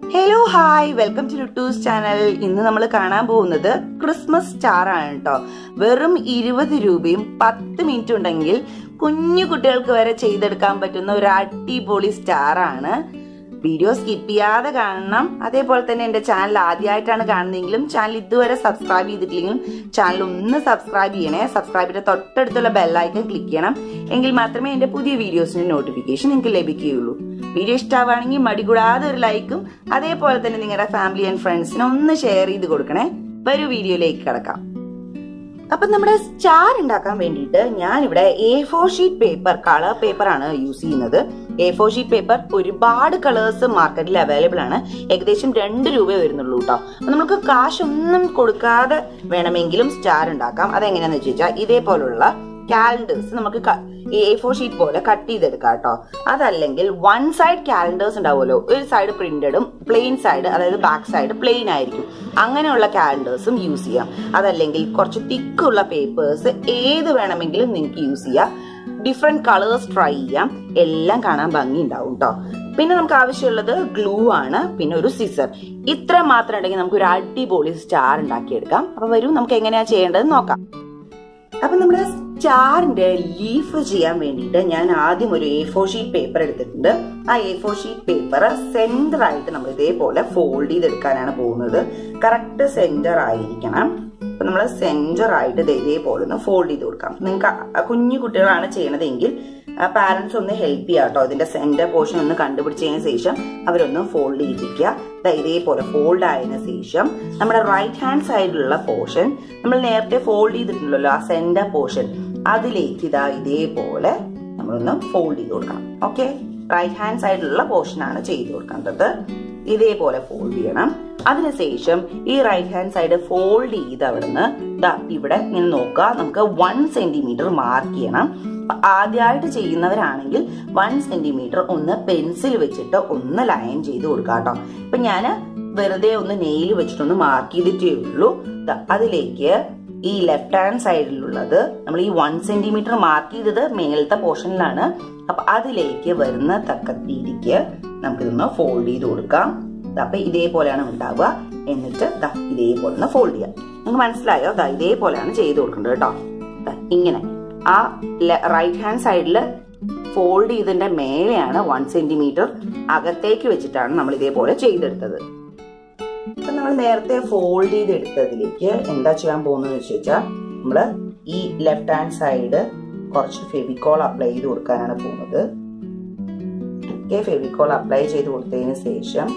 hello hi welcome to Luttus channel ഇന്ന് നമ്മൾ കാണാൻ പോകുന്നത് ക്രിസ്മസ് സ്റ്റാർ ആണ് കേട്ടോ വെറും ഇരുപത് രൂപയും പത്ത് മിനിറ്റ് ഉണ്ടെങ്കിൽ കുഞ്ഞു കുട്ടികൾക്ക് വരെ ചെയ്തെടുക്കാൻ പറ്റുന്ന ഒരു അടിപൊളി സ്റ്റാർ ആണ് വീഡിയോ സ്കിപ്പ് ചെയ്യാതെ കാണണം അതേപോലെ തന്നെ എന്റെ ചാനൽ ആദ്യമായിട്ടാണ് കാണുന്നതെങ്കിലും ചാനൽ ഇതുവരെ സബ്സ്ക്രൈബ് ചെയ്തിട്ടില്ലെങ്കിലും ചാനൽ ഒന്ന് സബ്സ്ക്രൈബ് ചെയ്യണേ സബ്സ്ക്രൈബിന്റെ തൊട്ടടുത്തുള്ള ബെല്ലൈക്കൺ ക്ലിക്ക് ചെയ്യണം എങ്കിൽ മാത്രമേ എന്റെ പുതിയ വീഡിയോസിന്റെ നോട്ടിഫിക്കേഷൻ നിങ്ങൾക്ക് ലഭിക്കുകയുള്ളൂ വീഡിയോ ഇഷ്ടമാണെങ്കിൽ മടികൂടാതെ ഒരു ലൈക്കും അതേപോലെ തന്നെ നിങ്ങളുടെ ഫാമിലി ആൻഡ് ഫ്രണ്ട്സിന് ഒന്ന് ഷെയർ ചെയ്ത് കൊടുക്കണേ വരൂ വീഡിയോയിലേക്ക് കിടക്കാം അപ്പൊ നമ്മുടെ സ്റ്റാർ ഉണ്ടാക്കാൻ വേണ്ടിയിട്ട് ഞാനിവിടെ A four sheet paper colour paper ആണ് യൂസ് ചെയ്യുന്നത് എ ഫോർ ഷീറ്റ് പേപ്പർ ഒരുപാട് കളേഴ്സ് മാർക്കറ്റിൽ അവൈലബിൾ ആണ് ഏകദേശം രണ്ട് രൂപ വരുന്നുള്ളൂ കേട്ടോ അപ്പൊ നമുക്ക് കാശൊന്നും കൊടുക്കാതെ വേണമെങ്കിലും സ്റ്റാർ ഉണ്ടാക്കാം അതെങ്ങനെയാന്ന് വെച്ച് വെച്ചാൽ ഇതേപോലുള്ള കാലണ്ടേഴ്സ് നമുക്ക് എ ഫോർ ഷീറ്റ് പോലെ കട്ട് ചെയ്തെടുക്കാം കേട്ടോ അതല്ലെങ്കിൽ വൺ സൈഡ് കാലണ്ടേഴ്സ് ഉണ്ടാവുമല്ലോ ഒരു സൈഡ് പ്രിന്റഡും പ്ലെയിൻ സൈഡ് അതായത് ബാക്ക് സൈഡ് പ്ലെയിൻ ആയിരിക്കും അങ്ങനെയുള്ള കാലണ്ടേഴ്സും യൂസ് ചെയ്യാം അതല്ലെങ്കിൽ കുറച്ച് തിക്കുള്ള പേപ്പേഴ്സ് ഏത് വേണമെങ്കിലും നിങ്ങൾക്ക് യൂസ് ചെയ്യാം ഡിഫറെന്റ് കളേഴ്സ് ട്രൈ ചെയ്യാം എല്ലാം കാണാൻ ഭംഗി ഉണ്ടാവും കേട്ടോ പിന്നെ നമുക്ക് ആവശ്യമുള്ളത് ഗ്ലൂ ആണ് പിന്നെ ഒരു സിസർ ഇത്ര മാത്രം ഉണ്ടെങ്കിൽ നമുക്ക് ഒരു അടിപൊളി സ്റ്റാർ ഉണ്ടാക്കിയെടുക്കാം അപ്പൊ വരൂ നമുക്ക് എങ്ങനെയാ ചെയ്യേണ്ടത് നോക്കാം അപ്പൊ നമ്മുടെ സ്റ്റാറിന്റെ ലീഫ് ചെയ്യാൻ വേണ്ടിയിട്ട് ഞാൻ ആദ്യം ഒരു എ ഫോർ ഷീറ്റ് പേപ്പർ എടുത്തിട്ടുണ്ട് ആ A four sheet paper centre ആയിട്ട് നമ്മൾ ഇതേപോലെ ഫോൾഡ് ചെയ്തെടുക്കാനാണ് പോകുന്നത് കറക്റ്റ് സെന്റർ ആയിരിക്കണം അപ്പൊ നമ്മൾ സെന്റർ ആയിട്ട് ഇതേപോലെ ഒന്ന് ഫോൾഡ് ചെയ്ത് കൊടുക്കാം നിങ്ങൾക്ക് കുഞ്ഞു കുട്ടികളാണ് ചെയ്യണതെങ്കിൽ പാരന്റ്സ് ഒന്ന് ഹെൽപ്പ് ചെയ്യാം കേട്ടോ ഇതിന്റെ സെന്റർ പോർഷൻ ഒന്ന് കണ്ടുപിടിച്ചതിന് ശേഷം അവരൊന്ന് ഫോൾഡ് ചെയ്തിരിക്കുക ഇതേപോലെ ഫോൾഡ് ആയതിനു ശേഷം നമ്മുടെ റൈറ്റ് ഹാൻഡ് സൈഡിലുള്ള പോർഷൻ നമ്മൾ നേരത്തെ ഫോൾഡ് ചെയ്തിട്ടുണ്ടല്ലോ ആ സെന്റർ പോർഷൻ അതിലേക്ക് ഇതാ ഇതേപോലെ നമ്മളൊന്ന് ഫോൾഡ് ചെയ്ത് കൊടുക്കണം ഓക്കെ റൈറ്റ് ഹാൻഡ് സൈഡിലുള്ള പോർഷൻ ആണ് ചെയ്ത് കൊടുക്കേണ്ടത് ഇതേപോലെ ഫോൾഡ് ചെയ്യണം അതിനുശേഷം ഈ റൈറ്റ് ഹാൻഡ് സൈഡ് ഫോൾഡ് ചെയ്ത് അവിടുന്ന് ദാ ഇവിടെ ഇങ്ങനെ നോക്കുക നമുക്ക് വൺ സെന്റിമീറ്റർ മാർക്ക് ചെയ്യണം ആദ്യമായിട്ട് ചെയ്യുന്നവരാണെങ്കിൽ വൺ സെന്റിമീറ്റർ ഒന്ന് പെൻസിൽ വെച്ചിട്ട് ഒന്ന് ലൈൻ ചെയ്ത് കൊടുക്കുക കേട്ടോ ഇപ്പൊ ഞാൻ വെറുതെ ഒന്ന് നെയിൽ വെച്ചിട്ടൊന്ന് മാർക്ക് ചെയ്തിട്ടേ ഉള്ളൂ അതിലേക്ക് ഈ ലെഫ്റ്റ് ഹാൻഡ് സൈഡിലുള്ളത് നമ്മൾ ഈ വൺ സെന്റിമീറ്റർ മാർക്ക് ചെയ്തത് മേലത്തെ പോർഷനിലാണ് അപ്പൊ അതിലേക്ക് വരുന്ന തക്ക രീതിക്ക് നമുക്കിതൊന്ന് ഫോൾഡ് ചെയ്ത് കൊടുക്കാം അപ്പൊ ഇതേപോലെയാണ് ഉണ്ടാവുക എന്നിട്ട് ദാ ഇതേപോലെ ഒന്ന് ഫോൾഡ് ചെയ്യാം നിങ്ങൾക്ക് മനസ്സിലായോ ദാ ഇതേപോലെയാണ് ചെയ്ത് കൊടുക്കേണ്ടത് കേട്ടോ ഇങ്ങനെ ആ റൈറ്റ് ഹാൻഡ് സൈഡിൽ ഫോൾഡ് ചെയ്തതിന്റെ മേലെയാണ് വൺ സെന്റിമീറ്റർ അകത്തേക്ക് വെച്ചിട്ടാണ് നമ്മൾ ഇതേപോലെ ചെയ്തെടുത്തത് ഇപ്പൊ നമ്മൾ നേരത്തെ ഫോൾഡ് ചെയ്തെടുത്തതിലേക്ക് എന്താ ചെയ്യാൻ പോകുന്നത് വെച്ച് വെച്ചാൽ നമ്മള് ഈ ലെഫ്റ്റ് ഹാൻഡ് സൈഡ് കുറച്ച് ഫെവിക്കോൾ അപ്ലൈ ചെയ്ത് കൊടുക്കാനാണ് പോകുന്നത് ഓക്കെ ഫെവിക്കോൾ അപ്ലൈ ചെയ്ത് കൊടുത്തതിന് ശേഷം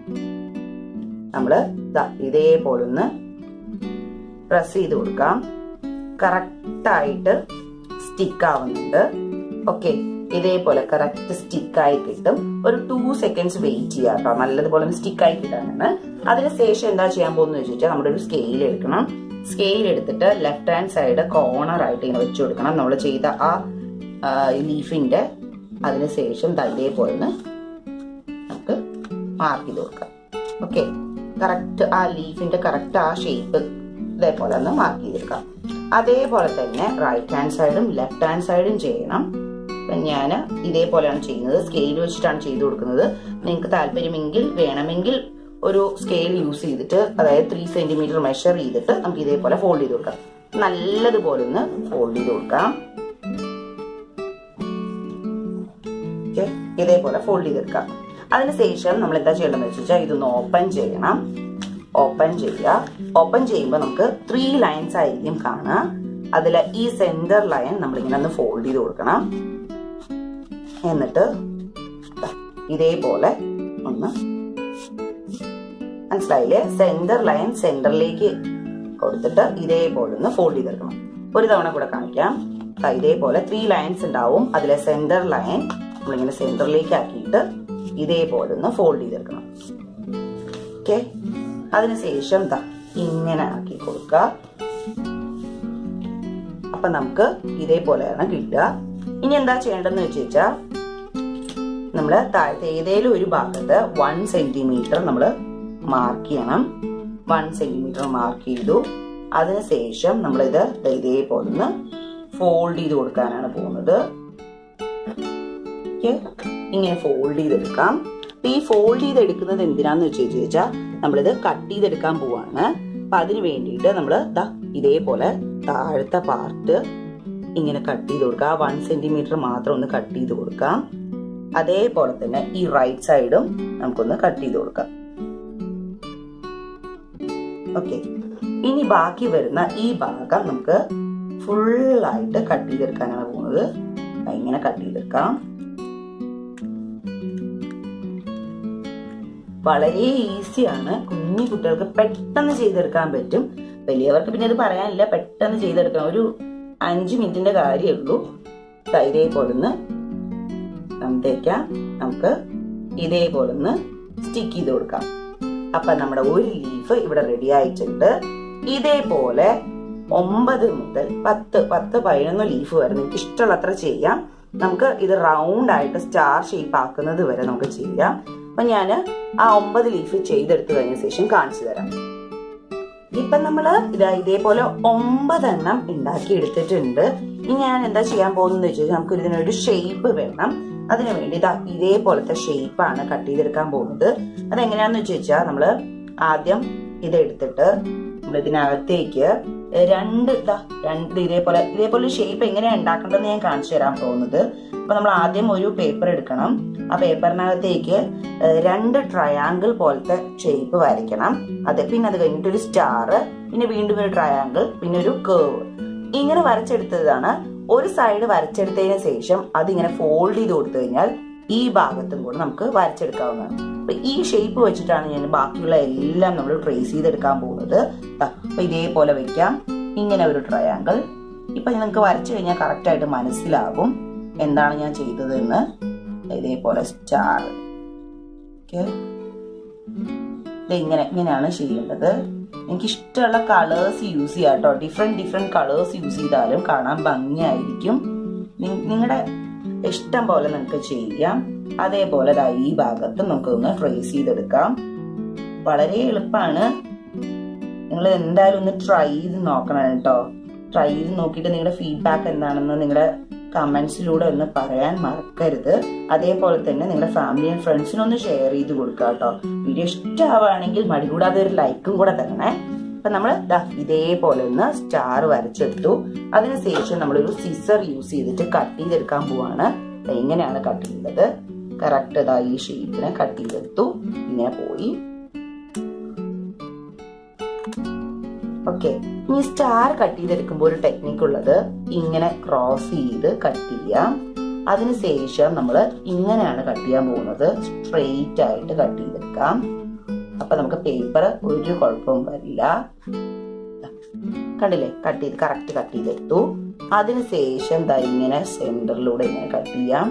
നമ്മള് ഇതേപോലെ ഒന്ന് പ്രസ് ചെയ്ത് കൊടുക്കാം കറക്റ്റ് ആയിട്ട് സ്റ്റിക്ക് ആവുന്നുണ്ട് ഓക്കെ ഇതേപോലെ കറക്റ്റ് സ്റ്റിക്ക് ആയി കിട്ടും ഒരു ടു സെക്കൻഡ്സ് വെയിറ്റ് ചെയ്യാം കേട്ടോ നല്ലതുപോലെ സ്റ്റിക്ക് ആയി കിട്ടാനാണ് അതിനുശേഷം എന്താ ചെയ്യാൻ പോകുന്നത് വെച്ചാൽ നമ്മുടെ ഒരു സ്കെയിൽ എടുക്കണം സ്കെയിൽ എടുത്തിട്ട് ലെഫ്റ്റ് ഹാൻഡ് സൈഡ് കോർണർ ആയിട്ട് ഇങ്ങനെ വെച്ചു കൊടുക്കണം നമ്മൾ ചെയ്ത ആ ലീഫിന്റെ അതിനുശേഷം ഇതേപോലെ നമുക്ക് മാർക്ക് ചെയ്ത് കൊടുക്കാം ഓക്കെ കറക്റ്റ് ആ ലീഫിന്റെ കറക്റ്റ് ആ ഷേപ്പ് ഇതേപോലെ ഒന്ന് മാർക്ക് ചെയ്തെടുക്കാം അതേപോലെ തന്നെ റൈറ്റ് ഹാൻഡ് സൈഡും ലെഫ്റ്റ് ഹാൻഡ് സൈഡും ചെയ്യണം ഞാൻ ഇതേപോലെയാണ് ചെയ്യുന്നത് സ്കെയിൽ വെച്ചിട്ടാണ് ചെയ്തു കൊടുക്കുന്നത് നിങ്ങൾക്ക് താല്പര്യമെങ്കിൽ വേണമെങ്കിൽ ഒരു സ്കെയിൽ യൂസ് ചെയ്തിട്ട് അതായത് ത്രീ സെന്റിമീറ്റർ മെഷർ ചെയ്തിട്ട് നമുക്ക് ഇതേപോലെ ഫോൾഡ് ചെയ്ത് കൊടുക്കാം നല്ലതുപോലെ ഒന്ന് ഫോൾഡ് ചെയ്ത് കൊടുക്കാം ഇതേപോലെ ഫോൾഡ് ചെയ്തെടുക്കാം അതിനുശേഷം നമ്മൾ എന്താ ചെയ്യേണ്ടതെന്ന് വെച്ചാൽ ഇതൊന്ന് ഓപ്പൺ ചെയ്യണം ഓപ്പൺ ചെയ്യുക ഓപ്പൺ ചെയ്യുമ്പോൾ നമുക്ക് ത്രീ ലൈൻസ് ആയിരിക്കും കാണുക അതിൽ ഈ സെന്റർ ലൈൻ നമ്മളിങ്ങനെ ഒന്ന് ഫോൾഡ് ചെയ്ത് കൊടുക്കണം എന്നിട്ട് ഇതേപോലെ ഒന്ന് മനസ്സിലായില്ലേ സെന്റർ ലൈൻ സെന്ററിലേക്ക് കൊടുത്തിട്ട് ഇതേപോലെ ഒന്ന് ഫോൾഡ് ചെയ്തെടുക്കണം ഒരു തവണ കൂടെ കാണിക്കാം ഇതേപോലെ ത്രീ ലൈൻസ് ഉണ്ടാവും അതിലെ സെന്റർ ലൈൻ നമ്മളിങ്ങനെ സെന്ററിലേക്ക് ആക്കിയിട്ട് ഇതേപോലെ ഒന്ന് ഫോൾഡ് ചെയ്തെടുക്കണം ഓക്കെ അതിനുശേഷം ദാ ഇങ്ങനെ ആക്കി കൊടുക്കുക അപ്പൊ നമുക്ക് ഇതേപോലെയാണ് കിട്ടുക ഇനി എന്താ ചെയ്യേണ്ടതെന്ന് വെച്ച് വെച്ചാൽ നമ്മള് താഴത്തെ ഏതേലും ഒരു ഭാഗത്ത് വൺ സെന്റിമീറ്റർ നമ്മൾ മാർക്ക് ചെയ്യണം വൺ സെന്റിമീറ്റർ മാർക്ക് ചെയ്തു അതിനുശേഷം നമ്മളിത് ഇതേപോലെ ഒന്ന് ഫോൾഡ് ചെയ്ത് കൊടുക്കാനാണ് പോകുന്നത് ഇങ്ങനെ ഫോൾഡ് ചെയ്തെടുക്കാം അപ്പൊ ഈ ഫോൾഡ് ചെയ്ത് എടുക്കുന്നത് എന്തിനാന്ന് വെച്ച് ചോദിച്ചാൽ നമ്മളിത് കട്ട് ചെയ്തെടുക്കാൻ പോവാണ് അപ്പൊ അതിന് വേണ്ടിയിട്ട് നമ്മൾ ദാ ഇതേപോലെ താഴത്തെ പാർട്ട് ഇങ്ങനെ കട്ട് ചെയ്ത് കൊടുക്കുക വൺ സെന്റിമീറ്റർ മാത്രം ഒന്ന് കട്ട് ചെയ്ത് കൊടുക്കാം അതേപോലെ തന്നെ ഈ റൈറ്റ് സൈഡും നമുക്കൊന്ന് കട്ട് ചെയ്ത് കൊടുക്കാം ഓക്കെ ഇനി ബാക്കി വരുന്ന ഈ ഭാഗം നമുക്ക് ഫുള്ളായിട്ട് കട്ട് ചെയ്തെടുക്കാനാണ് പോകുന്നത് ഇങ്ങനെ കട്ട് ചെയ്തെടുക്കാം വളരെ ഈസിയാണ് കുഞ്ഞു കുട്ടികൾക്ക് പെട്ടെന്ന് ചെയ്തെടുക്കാൻ പറ്റും വലിയവർക്ക് പിന്നെ ഇത് പറയാനില്ല പെട്ടെന്ന് ചെയ്തെടുക്കാം ഒരു അഞ്ച് മിനിറ്റിന്റെ കാര്യമേ ഉള്ളൂ ഇതേപോലെ ഒന്ന് തേക്കാം നമുക്ക് ഇതേപോലെ ഒന്ന് സ്റ്റിക്ക് ചെയ്ത് കൊടുക്കാം അപ്പൊ നമ്മുടെ ഒരു ലീഫ് ഇവിടെ റെഡി ആയിട്ടുണ്ട് ഇതേപോലെ ഒമ്പത് മുതൽ പത്ത് പത്ത് പതിനൊന്ന് ലീഫ് വരെ നിങ്ങൾക്ക് ഇഷ്ടമുള്ളത്ര ചെയ്യാം നമുക്ക് ഇത് റൗണ്ട് ആയിട്ട് സ്റ്റാർ ഷേപ്പ് ആക്കുന്നത് വരെ നമുക്ക് ചെയ്യാം അപ്പൊ ഞാൻ ആ ഒമ്പത് ലീഫ് ചെയ്തെടുത്തു കഴിഞ്ഞ ശേഷം കാണിച്ചു തരാം ഇപ്പൊ നമ്മള് ഇതാ ഇതേപോലെ ഒമ്പതെണ്ണം ഉണ്ടാക്കി എടുത്തിട്ടുണ്ട് ഇനി ഞാൻ എന്താ ചെയ്യാൻ പോകുന്നത് വെച്ചാൽ നമുക്ക് ഇതിനൊരു ഷേപ്പ് വേണം അതിനു വേണ്ടി ഇതാ ഇതേപോലത്തെ ഷേപ്പാണ് കട്ട് ചെയ്തെടുക്കാൻ പോകുന്നത് അതെങ്ങനെയാന്ന് വെച്ച് വെച്ചാൽ നമ്മള് ആദ്യം ഇത് എടുത്തിട്ട് നമ്മൾ ഇതിനകത്തേക്ക് രണ്ട് ഇതാ രണ്ട് ഇതേപോലെ ഇതേപോലെ ഷേപ്പ് എങ്ങനെയാണ് ഉണ്ടാക്കേണ്ടതെന്ന് ഞാൻ കാണിച്ചു തരാൻ പോകുന്നത് അപ്പൊ നമ്മൾ ആദ്യം ഒരു പേപ്പർ എടുക്കണം ആ പേപ്പറിനകത്തേക്ക് രണ്ട് ട്രയാങ്കിൾ പോലത്തെ ഷേപ്പ് വരയ്ക്കണം അതെ പിന്നെ അത് കഴിഞ്ഞിട്ട് ഒരു സ്റ്റാർ പിന്നെ വീണ്ടും ഒരു ട്രയാങ്കിൾ പിന്നെ ഒരു കേവ് ഇങ്ങനെ വരച്ചെടുത്തതാണ് ഒരു സൈഡ് വരച്ചെടുത്തതിന് ശേഷം അതിങ്ങനെ ഫോൾഡ് ചെയ്ത് കൊടുത്തു കഴിഞ്ഞാൽ ഈ ഭാഗത്തും കൂടെ നമുക്ക് വരച്ചെടുക്കാവുന്നതാണ് അപ്പൊ ഈ ഷേപ്പ് വെച്ചിട്ടാണ് ഞാൻ ബാക്കിയുള്ള എല്ലാം നമ്മൾ ട്രേസ് ചെയ്തെടുക്കാൻ പോകുന്നത് അപ്പൊ ഇതേപോലെ വെക്കാം ഇങ്ങനെ ഒരു ട്രയാങ്കിൾ ഇപ്പൊ നിങ്ങൾക്ക് വരച്ചു കഴിഞ്ഞാൽ കറക്റ്റ് ആയിട്ട് മനസ്സിലാകും എന്താണ് ഞാൻ ചെയ്തതെന്ന് ഇതേപോലെ സ്റ്റാർ ഓക്കെ ഇങ്ങനെ ഇങ്ങനെയാണ് ചെയ്യേണ്ടത് എനിക്ക് ഇഷ്ടമുള്ള കളേഴ്സ് യൂസ് ചെയ്യാം കേട്ടോ ഡിഫറെന്റ് ഡിഫറെന്റ് കളേഴ്സ് യൂസ് ചെയ്താലും കാണാൻ ഭംഗിയായിരിക്കും നിങ്ങളുടെ ഇഷ്ടം പോലെ നിങ്ങൾക്ക് ചെയ്യാം അതേപോലെ ഈ ഭാഗത്ത് നമുക്കൊന്ന് ട്രേസ് ചെയ്തെടുക്കാം വളരെ എളുപ്പമാണ് നിങ്ങൾ എന്തായാലും ഒന്ന് ട്രൈ ചെയ്ത് നോക്കണം കേട്ടോ ട്രൈ ചെയ്ത് നോക്കിയിട്ട് നിങ്ങളുടെ ഫീഡ്ബാക്ക് എന്താണെന്ന് നിങ്ങളുടെ കമന്റ്സിലൂടെ ഒന്ന് പറയാൻ മറക്കരുത് അതേപോലെ തന്നെ നിങ്ങളുടെ ഫാമിലി ആൻഡ് ഫ്രണ്ട്സിനും ഒന്ന് ഷെയർ ചെയ്ത് കൊടുക്കുക കേട്ടോ വീഡിയോ ഇഷ്ടമാവുകയാണെങ്കിൽ മടി കൂടാതെ ഒരു ലൈക്കും കൂടെ തരണേ അപ്പൊ നമ്മൾ ഇതേപോലെ ഒന്ന് സ്റ്റാർ വരച്ചെടുത്തു അതിനുശേഷം നമ്മളൊരു സിസർ യൂസ് ചെയ്തിട്ട് കട്ട് ചെയ്തെടുക്കാൻ പോവാണ് എങ്ങനെയാണ് കട്ട് ചെയ്യുന്നത് കറക്റ്റ് ഇതാ ഈ ഷേപ്പിനെ കട്ട് ചെയ്തെടുത്തു ഇങ്ങനെ പോയി ഓക്കെ ഇനി സ്റ്റാർ കട്ട് ചെയ്തെടുക്കുമ്പോൾ ഒരു ടെക്നിക്ക് ഉള്ളത് ഇങ്ങനെ ക്രോസ് ചെയ്ത് കട്ട് ചെയ്യാം അതിനുശേഷം നമ്മൾ ഇങ്ങനെയാണ് കട്ട് ചെയ്യാൻ പോകുന്നത് സ്ട്രെയിറ്റ് ആയിട്ട് കട്ട് ചെയ്തെടുക്കാം അപ്പൊ നമുക്ക് പേപ്പർ ഒരു കുഴപ്പവും വരില്ല കണ്ടില്ലേ കട്ട് ചെയ്ത് കറക്റ്റ് കട്ട് ചെയ്തെടുത്തു അതിനുശേഷം ദാ ഇങ്ങനെ സെന്ററിലൂടെ ഇങ്ങനെ കട്ട് ചെയ്യാം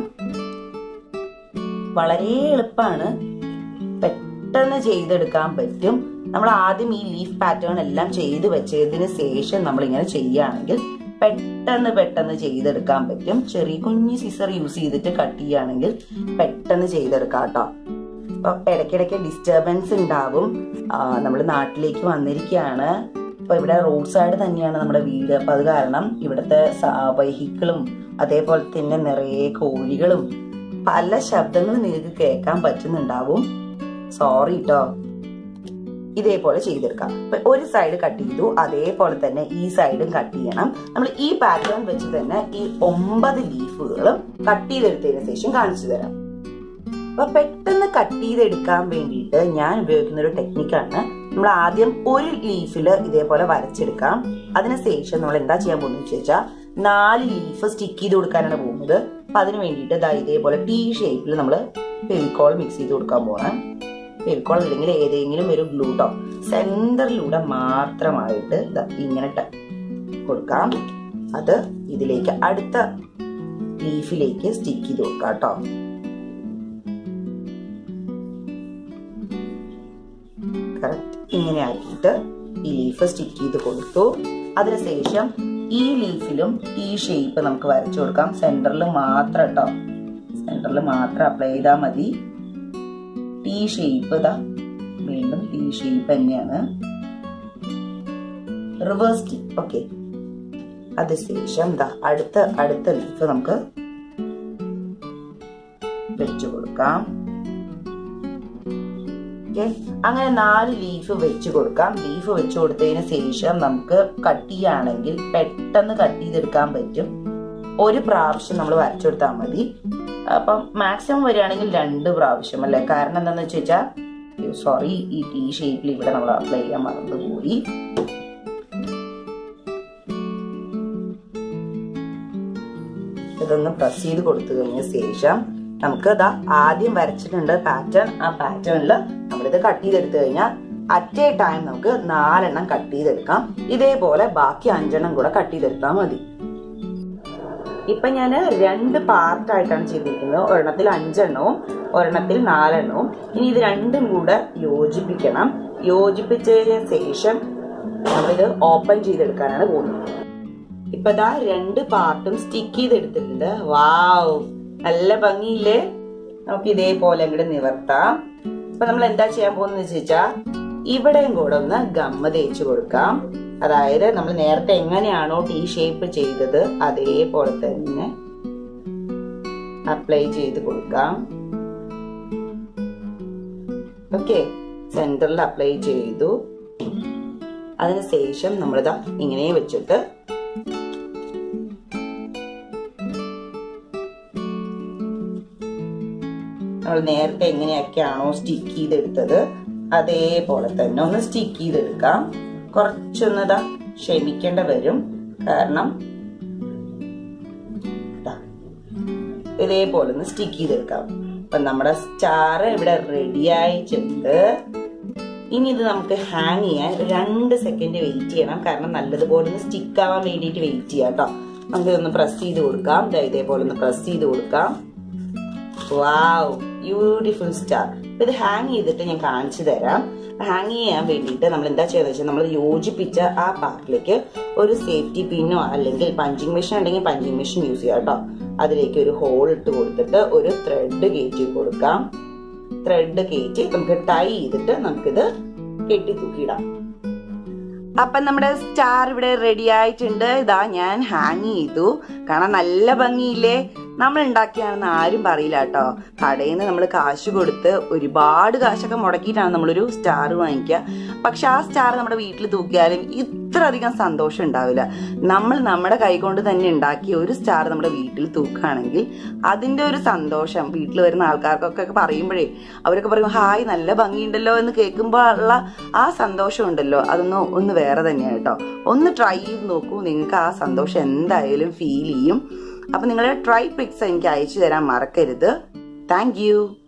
വളരെ എളുപ്പമാണ് പെട്ടെന്ന് ചെയ്തെടുക്കാൻ പറ്റും നമ്മൾ ആദ്യം ഈ ലീഫ് പാറ്റേൺ എല്ലാം ചെയ്ത് വെച്ചതിന് ശേഷം നമ്മൾ ഇങ്ങനെ ചെയ്യുകയാണെങ്കിൽ പെട്ടെന്ന് പെട്ടെന്ന് ചെയ്തെടുക്കാൻ പറ്റും ചെറിയ കുഞ്ഞു സിസർ യൂസ് ചെയ്തിട്ട് കട്ട് ചെയ്യുകയാണെങ്കിൽ പെട്ടെന്ന് ചെയ്തെടുക്കാം കേട്ടോ അപ്പൊ ഇടയ്ക്കിടയ്ക്ക് ഡിസ്റ്റർബൻസ് ഉണ്ടാവും നമ്മൾ നാട്ടിലേക്ക് വന്നിരിക്കുകയാണ് ഇപ്പൊ ഇവിടെ റോഡ് സൈഡ് തന്നെയാണ് നമ്മുടെ വീട് അപ്പൊ അത് കാരണം ഇവിടുത്തെ വെഹിക്കിളും അതേപോലെ തന്നെ നിറയെ കോഴികളും പല ശബ്ദങ്ങളും നിങ്ങൾക്ക് കേൾക്കാൻ പറ്റുന്നുണ്ടാവും സോറി കേട്ടോ ഇതേപോലെ ചെയ്തെടുക്കാം ഒരു സൈഡ് കട്ട് ചെയ്തു അതേപോലെ തന്നെ ഈ സൈഡും കട്ട് ചെയ്യണം നമ്മൾ ഈ പാറ്റേൺ വെച്ച് തന്നെ ഈ ഒമ്പത് ലീഫുകളും കട്ട് ചെയ്തെടുത്തതിന് ശേഷം കാണിച്ചു തരാം അപ്പൊ പെട്ടെന്ന് കട്ട് ചെയ്തെടുക്കാൻ വേണ്ടിയിട്ട് ഞാൻ ഉപയോഗിക്കുന്ന ഒരു ടെക്നിക്കാണ് നമ്മൾ ആദ്യം ഒരു ലീഫിൽ ഇതേപോലെ വരച്ചെടുക്കാം അതിനുശേഷം നമ്മൾ എന്താ ചെയ്യാൻ പോകുന്നത് വെച്ചാൽ നാല് ലീഫ് സ്റ്റിക്ക് ചെയ്ത് കൊടുക്കാനാണ് പോകുന്നത് അപ്പൊ അതിന് വേണ്ടിയിട്ട് ദാ ഇതേപോലെ ടീ ഷേപ്പിൽ നമ്മൾ ഫെവിക്കോൾ മിക്സ് ചെയ്ത് കൊടുക്കാൻ പോകണം ഫെവിക്കോൾ അല്ലെങ്കിൽ ഏതെങ്കിലും ഒരു ഗ്ലൂ ടോ സെന്ററിലൂടെ മാത്രമായിട്ട് ഇങ്ങനെ കൊടുക്കാം അത് ഇതിലേക്ക് അടുത്ത ലീഫിലേക്ക് സ്റ്റിക്ക് ചെയ്ത് കൊടുക്കാം കേട്ടോ കറക്റ്റ് ഇങ്ങനെ ആക്കിയിട്ട് ഈ ലീഫ് സ്റ്റിക്ക് ചെയ്ത് കൊടുത്തു അതിനുശേഷം ഈ ലീഫിലും ഈ ഷേപ്പ് നമുക്ക് വരച്ചു കൊടുക്കാം സെന്ററിൽ മാത്രം കേട്ടോ സെന്ററിൽ മാത്രം അപ്ലൈ ചെയ്താൽ മതി ടീ ഷേപ്പ് ഇതാ വീണ്ടും ടീ ഷേപ്പ് തന്നെയാണ് റിവേഴ്സ് ടീ ഓക്കെ അതിനുശേഷം ദാ അടുത്ത അടുത്ത ലീഫ് നമുക്ക് വെച്ചു കൊടുക്കാം ഓക്കെ അങ്ങനെ നാല് ലീഫ് വെച്ച് കൊടുക്കാം ലീഫ് വെച്ച് കൊടുത്തതിന് ശേഷം നമുക്ക് കട്ട് ചെയ്യുകയാണെങ്കിൽ പെട്ടെന്ന് കട്ട് ചെയ്തെടുക്കാൻ പറ്റും ഒരു പ്രാവശ്യം നമ്മൾ വരച്ചു കൊടുത്താൽ മതി അപ്പം മാക്സിമം വരികയാണെങ്കിൽ രണ്ട് പ്രാവശ്യം അല്ലേ കാരണം എന്താണെന്ന് വെച്ച് വെച്ചാൽ സോറി ഈ ടീ ഷേപ്പിൽ ഇവിടെ നമ്മൾ അപ്ലൈ ചെയ്യാൻ മറന്നുപോയി ഇതൊന്ന് പ്രസ് ചെയ്ത് കൊടുത്തു കഴിഞ്ഞ ശേഷം നമുക്ക് ഇതാ ആദ്യം വരച്ചിട്ടുണ്ട് പാറ്റേൺ ആ പാറ്റേണിൽ നമ്മളിത് കട്ട് ചെയ്തെടുത്തു കഴിഞ്ഞാൽ അറ്റ് എ ടൈം നമുക്ക് നാലെണ്ണം കട്ട് ചെയ്തെടുക്കാം ഇതേപോലെ ബാക്കി അഞ്ചെണ്ണം കൂടെ കട്ട് ചെയ്തെടുത്താൽ മതി ഇപ്പൊ ഞാൻ രണ്ട് പാർട്ടായിട്ടാണ് ചെയ്തിരിക്കുന്നത് ഒരെണ്ണത്തിൽ അഞ്ചെണ്ണവും ഒരെണ്ണത്തിൽ നാലെണ്ണവും ഇനി ഇത് രണ്ടും കൂടെ യോജിപ്പിക്കണം യോജിപ്പിച്ചതിന് ശേഷം നമ്മളിത് ഓപ്പൺ ചെയ്തെടുക്കാനാണ് പോകുന്നത് ഇപ്പൊ ദാ രണ്ട് പാർട്ടും സ്റ്റിക്ക് ചെയ്തെടുത്തിട്ടുണ്ട് വാവ് നല്ല ഭംഗിയില്ലേ നമുക്ക് ഇതേപോലെ അങ്ങോട്ട് നിവർത്താം ഇപ്പൊ നമ്മൾ എന്താ ചെയ്യാൻ പോകുന്നത് വെച്ചാ ഇവിടെയും കൂടെ ഒന്ന് ഗമ്മ തേച്ച് കൊടുക്കാം അതായത് നമ്മൾ നേരത്തെ എങ്ങനെയാണോ ടീ ഷേപ്പ് ചെയ്തത് അതേപോലെ തന്നെ അപ്ലൈ ചെയ്ത് കൊടുക്കാം ഓക്കെ സെന്ററിൽ അപ്ലൈ ചെയ്തു അതിനുശേഷം നമ്മളിതാ ഇങ്ങനെ വെച്ചിട്ട് നമ്മൾ നേരത്തെ എങ്ങനെയൊക്കെയാണോ സ്റ്റിക്ക് ചെയ്തെടുത്തത് അതേപോലെ തന്നെ ഒന്ന് സ്റ്റിക്ക് ചെയ്തെടുക്കാം കുറച്ചൊന്നതാ ക്ഷമിക്കേണ്ട വരും കാരണം ഇതേപോലെ ഒന്ന് സ്റ്റിക്ക് ചെയ്തെടുക്കാം അപ്പൊ നമ്മുടെ സ്റ്റാർ ഇവിടെ റെഡി ആയിട്ടുണ്ട് ഇനി ഇത് നമുക്ക് ഹാങ് ചെയ്യാൻ രണ്ട് സെക്കൻഡ് വെയിറ്റ് ചെയ്യണം കാരണം നല്ലതുപോലെ ഒന്ന് സ്റ്റിക്ക് ആവാൻ വേണ്ടിയിട്ട് വെയിറ്റ് ചെയ്യാം കേട്ടോ നമുക്ക് ഇതൊന്ന് പ്രസ് ചെയ്ത് കൊടുക്കാം ഇതേപോലെ ഒന്ന് പ്രസ് ചെയ്ത് കൊടുക്കാം വാവ് ബ്യൂട്ടിഫുൾ സ്റ്റാർ ഇത് ഹാങ് ചെയ്തിട്ട് ഞാൻ കാണിച്ചു തരാം ഹാങ് ചെയ്യാൻ വേണ്ടിയിട്ട് നമ്മൾ എന്താ ചെയ്യുന്നത് വെച്ചാൽ നമ്മൾ യോജിപ്പിച്ച ആ പാർട്ടിലേക്ക് ഒരു സേഫ്റ്റി പിന്നോ അല്ലെങ്കിൽ പഞ്ചിങ് മെഷീൻ ഉണ്ടെങ്കിൽ പഞ്ചിങ് മെഷീൻ യൂസ് ചെയ്യാം കേട്ടോ അതിലേക്ക് ഒരു ഹോൾ ഇട്ട് കൊടുത്തിട്ട് ഒരു ത്രെഡ് കയറ്റി കൊടുക്കാം ത്രെഡ് കയറ്റി നമുക്ക് ടൈ ചെയ്തിട്ട് നമുക്കിത് കെട്ടി തൂക്കിയിടാം അപ്പൊ നമ്മുടെ സ്റ്റാർ ഇവിടെ റെഡി ആയിട്ടുണ്ട് ഇതാ ഞാൻ ഹാങ് ചെയ്തു കാണാൻ നല്ല ഭംഗിയില്ലേ നമ്മൾ ഉണ്ടാക്കിയാണെന്ന് ആരും പറയില്ല കേട്ടോ കടയിൽ നിന്ന് നമ്മൾ കാശ് കൊടുത്ത് ഒരുപാട് കാശൊക്കെ മുടക്കിയിട്ടാണ് നമ്മളൊരു സ്റ്റാർ വാങ്ങിക്കുക പക്ഷെ ആ സ്റ്റാർ നമ്മുടെ വീട്ടിൽ തൂക്കിയാലും ഇത്ര അധികം സന്തോഷം ഉണ്ടാവില്ല നമ്മൾ നമ്മുടെ കൈകൊണ്ട് തന്നെ ഉണ്ടാക്കിയ ഒരു സ്റ്റാർ നമ്മുടെ വീട്ടിൽ തൂക്കുകയാണെങ്കിൽ അതിന്റെ ഒരു സന്തോഷം വീട്ടിൽ വരുന്ന ആൾക്കാർക്കൊക്കെ പറയുമ്പോഴേ അവരൊക്കെ പറയും ഹായ് നല്ല ഭംഗിയുണ്ടല്ലോ എന്ന് കേൾക്കുമ്പോൾ ഉള്ള ആ സന്തോഷം ഉണ്ടല്ലോ അതൊന്ന് ഒന്ന് വേറെ തന്നെയാണ് കേട്ടോ ഒന്ന് ട്രൈ ചെയ്ത് നോക്കൂ നിങ്ങൾക്ക് ആ സന്തോഷം എന്തായാലും ഫീൽ ചെയ്യും അപ്പൊ നിങ്ങളുടെ ട്രൈ പിക്സ് എനിക്ക് അയച്ചു തരാൻ മറക്കരുത് താങ്ക്